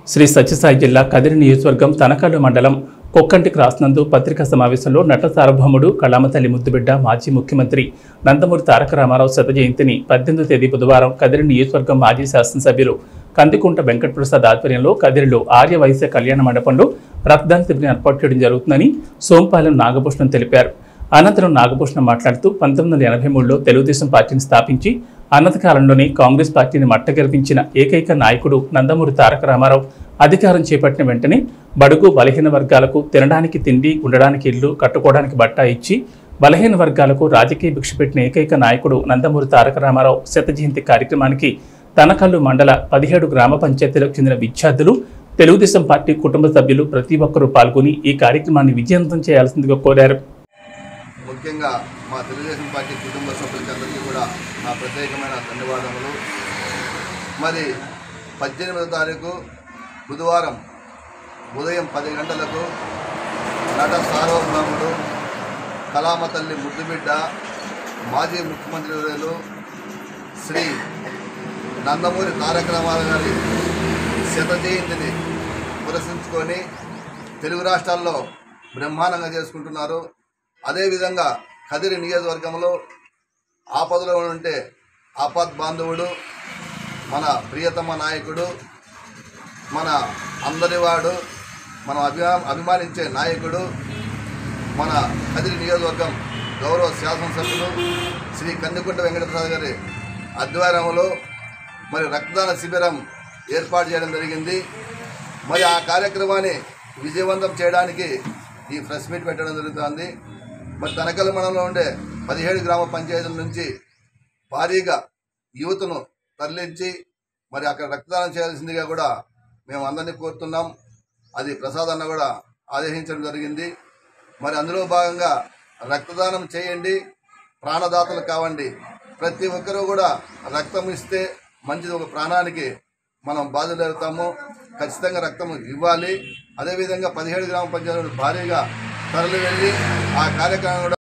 శ్రీ సత్యసాయి జిల్లా కదిరి నియోజకవర్గం తనకల్లు మండలం కొక్కంటి క్రాస్ నందు పత్రికా సమావేశంలో నట సార్వభౌముడు కళామతల్లి ముద్దుబిడ్డ మాజీ ముఖ్యమంత్రి నందమూరి తారక రామారావు శత జయంతిని పద్దెనిమిదో తేదీ బుధవారం కదిరి నియోజకవర్గం మాజీ శాసనసభ్యులు కందికుంట వెంకటప్రసాద్ ఆధ్వర్యంలో కదిరిలో ఆర్య వైశ్య కళ్యాణ మండపంలో రక్తదాన శిబిరం ఏర్పాటు చేయడం జరుగుతుందని సోంపాలెం నాగభూషణం తెలిపారు అనంతరం నాగభూషణం మాట్లాడుతూ పంతొమ్మిది వందల ఎనభై మూడులో తెలుగుదేశం పార్టీని స్థాపించి అనంత కాలంలోనే కాంగ్రెస్ పార్టీని మట్టగెలిపించిన ఏకైక నాయకుడు నందమూరి తారక రామారావు అధికారం చేపట్టిన వెంటనే బడుగు బలహీన వర్గాలకు తినడానికి తిండి ఉండడానికి ఇల్లు కట్టుకోవడానికి బట్ట ఇచ్చి బలహీన వర్గాలకు రాజకీయ భిక్ష పెట్టిన ఏకైక నాయకుడు నందమూరి తారక రామారావు శత జయంతి కార్యక్రమానికి తనకల్లు మండల పదిహేడు గ్రామ పంచాయతీలకు చెందిన విద్యార్థులు తెలుగుదేశం పార్టీ కుటుంబ సభ్యులు ప్రతి ఒక్కరూ పాల్గొని ఈ కార్యక్రమాన్ని విజయవంతం చేయాల్సిందిగా కోరారు ముఖ్యంగా మా తెలుగుదేశం పార్టీ కుటుంబ సభ్యులకి అందరికీ కూడా నా ప్రత్యేకమైన ధన్యవాదములు మరి పద్దెనిమిదో తారీఖు బుధవారం ఉదయం పది గంటలకు నట సార్వభౌముడు కళామ తల్లి ముద్దుబిడ్డ మాజీ ముఖ్యమంత్రి వర్యులు శ్రీ నందమూరి తారక రామారావు గారి శత జయంతిని పురస్కరించుకొని తెలుగు రాష్ట్రాల్లో బ్రహ్మాండంగా చేసుకుంటున్నారు అదేవిధంగా కదిరి నియోజకవర్గంలో ఆపదలో ఉంటే ఆపద్ బాంధవుడు మన ప్రియతమ నాయకుడు మన అందరివాడు మనం అభిమా అభిమానించే నాయకుడు మన కదిరి నియోజకవర్గం గౌరవ శాసనసభ్యులు శ్రీ కందికుంట వెంకటప్రసాద్ గారి ఆధ్వర్యంలో మరి రక్తదాన శిబిరం ఏర్పాటు చేయడం జరిగింది మరి ఆ కార్యక్రమాన్ని విజయవంతం చేయడానికి ఈ ప్రెస్ మీట్ పెట్టడం జరుగుతుంది మరి తనకల మండలంలో ఉండే పదిహేడు గ్రామ పంచాయతీల నుంచి భారీగా యువతను తరలించి మరి అక్కడ రక్తదానం చేయాల్సిందిగా కూడా మేము అందరినీ కోరుతున్నాం అది ప్రసాద్ అన్న కూడా ఆదేశించడం జరిగింది మరి అందులో భాగంగా రక్తదానం చేయండి ప్రాణదాతలు కావండి ప్రతి ఒక్కరూ కూడా రక్తం ఇస్తే మంచిది ఒక ప్రాణానికి మనం బాధ్యత జరుగుతాము ఖచ్చితంగా రక్తం ఇవ్వాలి అదేవిధంగా పదిహేడు గ్రామ పంచాయతీలు భారీగా తరలి వెళ్ళి ఆ కార్యక్రమం కూడా